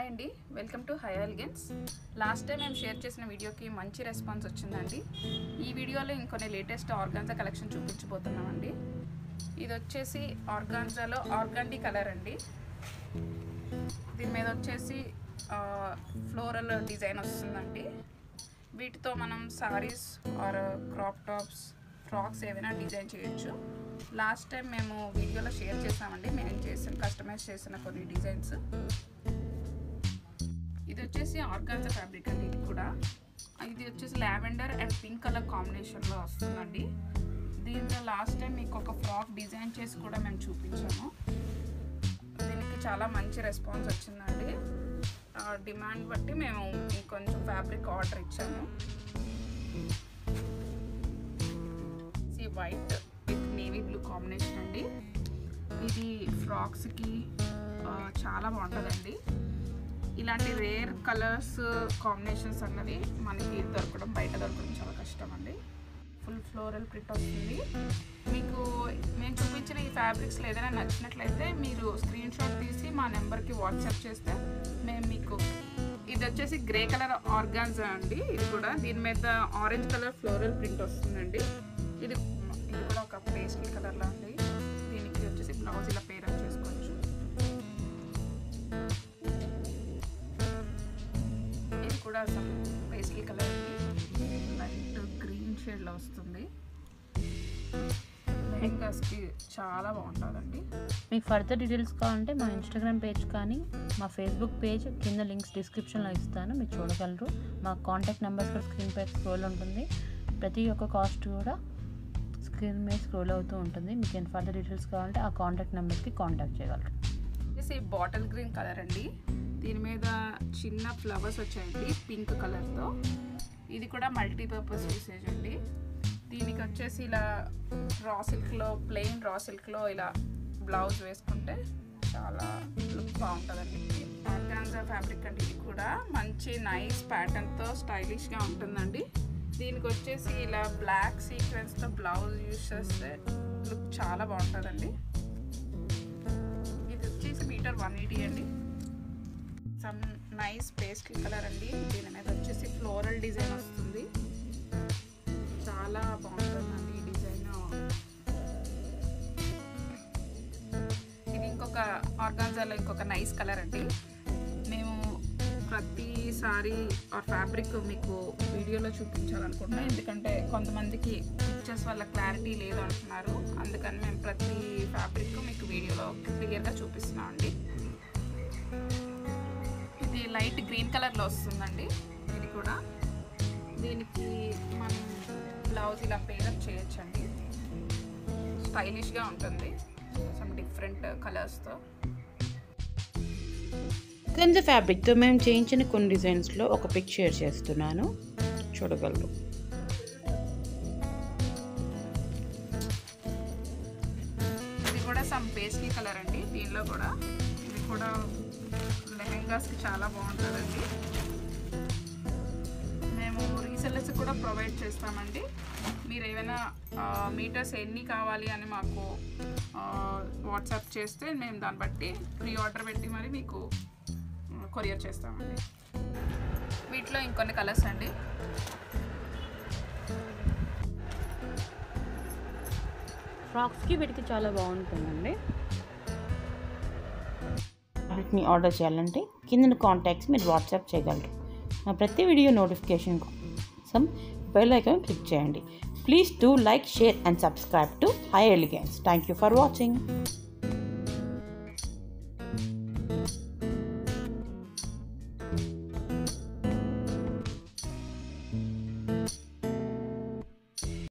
Hi అండి welcome to Hi Elegance last time మేము share చేసిన వీడియోకి మంచి రెస్పాన్స్ వచ్చిందండి ఈ వీడియోలో ఇంకొన్ని లేటెస్ట్ ఆర్గాన్జా కలెక్షన్ చూపించబోతున్నామండి ఇది వచ్చేసి ఆర్గాన్జాలో ఆర్గాండి కలర్ అండి దీని మీద వచ్చేసి ఫ్లోరల్ డిజైన్ వస్తుందండి వీటితో మనం saris or crop tops frocks ఏవైనా డిజైన్ చేయొచ్చు లాస్ట్ టైం మేము వీడియోలో షేర్ చేసామండి మేము చేసిన కస్టమైజ్ చేసిన కొన్ని డిజైన్స్ ఇది వచ్చేసి ఆర్గాన్జా ఫ్యాబ్రిక్ అండి ఇది కూడా ఇది వచ్చేసి లావెండర్ అండ్ పింక్ కలర్ కాంబినేషన్లో వస్తుందండి దీంట్లో లాస్ట్ టైం మీకు ఒక ఫ్రాక్ డిజైన్ చేసి కూడా మేము చూపించాము దీనికి చాలా మంచి రెస్పాన్స్ వచ్చిందండి డిమాండ్ బట్టి మేము ఇంకొంచెం ఫ్యాబ్రిక్ ఆర్డర్ ఇచ్చాము sea white with navy blue combination అండి ఇది ఫ్రాక్స్కి చాలా బాగుంటుందండి ఇలాంటి రేర్ కలర్స్ కాంబినేషన్స్ అన్నది మనకి దొరకడం బయట దొరకడం చాలా కష్టం అండి ఫుల్ ఫ్లోరల్ ప్రింట్ వస్తుంది మీకు మేము చూపించిన ఈ ఫ్యాబ్రిక్స్లో ఏదైనా నచ్చినట్లయితే మీరు స్క్రీన్ షాట్ తీసి మా నెంబర్కి వాట్సాప్ చేస్తే మేము మీకు ఇది వచ్చేసి గ్రే కలర్ ఆర్గాన్జా అండి ఇది కూడా దీని మీద ఆరెంజ్ కలర్ ఫ్లోరల్ ప్రింట్ వస్తుందండి ఇది ఇది కూడా ఒక పేస్టల్ కలర్లో ఉంది దీనికి వచ్చేసి బ్లౌజ్ ఇలా పేరప్ చేసుకోవచ్చు ఇది కూడా some pastel colour light green షేడ్లో వస్తుంది లెహెంగాస్కి చాలా బాగుంటుందండి మీకు ఫర్దర్ డీటెయిల్స్ కావాలంటే మా ఇన్స్టాగ్రామ్ పేజ్ కానీ మా ఫేస్బుక్ పేజ్ కింద లింక్స్ డిస్క్రిప్షన్లో ఇస్తాను మీరు చూడగలరు మా కాంటాక్ట్ నెంబర్స్ కూడా స్క్రీన్ పై స్క్రోల్ ఉంటుంది ప్రతి ఒక్క కాస్ట్ కూడా స్క్రీన్ మీద స్క్రోల్ అవుతూ ఉంటుంది మీకు ఏం ఫర్దర్ డీటెయిల్స్ కావాలంటే ఆ కాంటాక్ట్ నెంబర్కి కాంటాక్ట్ చేయగలరు వచ్చేసి బాటిల్ గ్రీన్ కలర్ అండి దీని మీద చిన్న ఫ్లవర్స్ వచ్చాయండి పింక్ కలర్తో ఇది కూడా మల్టీపర్పస్ యూసేజ్ అండి దీనికి వచ్చేసి ఇలా రా సిల్క్లో ప్లెయిన్ రా సిల్క్లో ఇలా బ్లౌజ్ వేసుకుంటే చాలా లుక్ బాగుంటుందండి ఆర్గాన్జా ఫ్యాబ్రిక్ అంటే ఇది కూడా మంచి నైస్ ప్యాటర్న్తో స్టైలిష్గా ఉంటుందండి దీనికి వచ్చేసి ఇలా బ్లాక్ సీక్వెన్స్తో బ్లౌజ్ యూస్ చేస్తే లుక్ చాలా బాగుంటుందండి ఇది వచ్చేసి మీటర్ వన్ ఎయిటీ అండి సమ్ నైస్ పేస్ట్ కలర్ అండి దీని మీద వచ్చేసి ఫ్లోరల్ డిజైన్ వస్తుంది చాలా బాగుంటుందండి ఈ డిజైన్ ఇది ఇంకొక ఆర్గాన్జాలో ఇంకొక నైస్ కలర్ అండి మేము ప్రతిసారి ఆ ఫ్యాబ్రిక్ మీకు వీడియోలో చూపించాలనుకుంటున్నాం ఎందుకంటే కొంతమందికి పిక్చర్స్ వల్ల క్లారిటీ లేదు అంటున్నారు అందుకని మేము ప్రతి ఫ్యాబ్రిక్ మీకు వీడియోలో క్లియర్గా చూపిస్తున్నాం అండి ఇది లైట్ గ్రీన్ కలర్లో వస్తుందండి ఇది కూడా దీనికి మనం బ్లౌజ్ ఇలా పేరప్ చేయొచ్చండి స్టైలిష్గా ఉంటుంది సమ్ డిఫరెంట్ కలర్స్తో కింద ఫ్యాబ్రిక్తో మేము చేయించిన కొన్ని డిజైన్స్లో ఒక పిక్ షేర్ చేస్తున్నాను చూడగలరు ఇది కూడా సమ్ పేస్టీ కలర్ అండి దీనిలో కూడా ఇది కూడా లెహెంగాస్కి చాలా బాగుంటుందండి మేము రీసెల్లర్స్ కూడా ప్రొవైడ్ చేస్తామండి మీరు ఏమైనా మీటర్స్ ఎన్ని కావాలి అని మాకు వాట్సాప్ చేస్తే మేము దాన్ని బట్టి ప్రీ ఆర్డర్ పెట్టి మరి మీకు కొరియర్ చేస్తామండి వీటిలో ఇంకొన్ని కలర్స్ అండి ఫ్రాక్స్కి వీటికి చాలా బాగుంటుందండి వీటిని ఆర్డర్ చేయాలంటే కింద కాంటాక్ట్స్ మీరు వాట్సాప్ చేయగలరు మా ప్రతి వీడియో నోటిఫికేషన్ కోసం బెల్ ఐకాన్ క్లిక్ చేయండి please do like share and subscribe to Hi Elegance thank you for watching Thank you.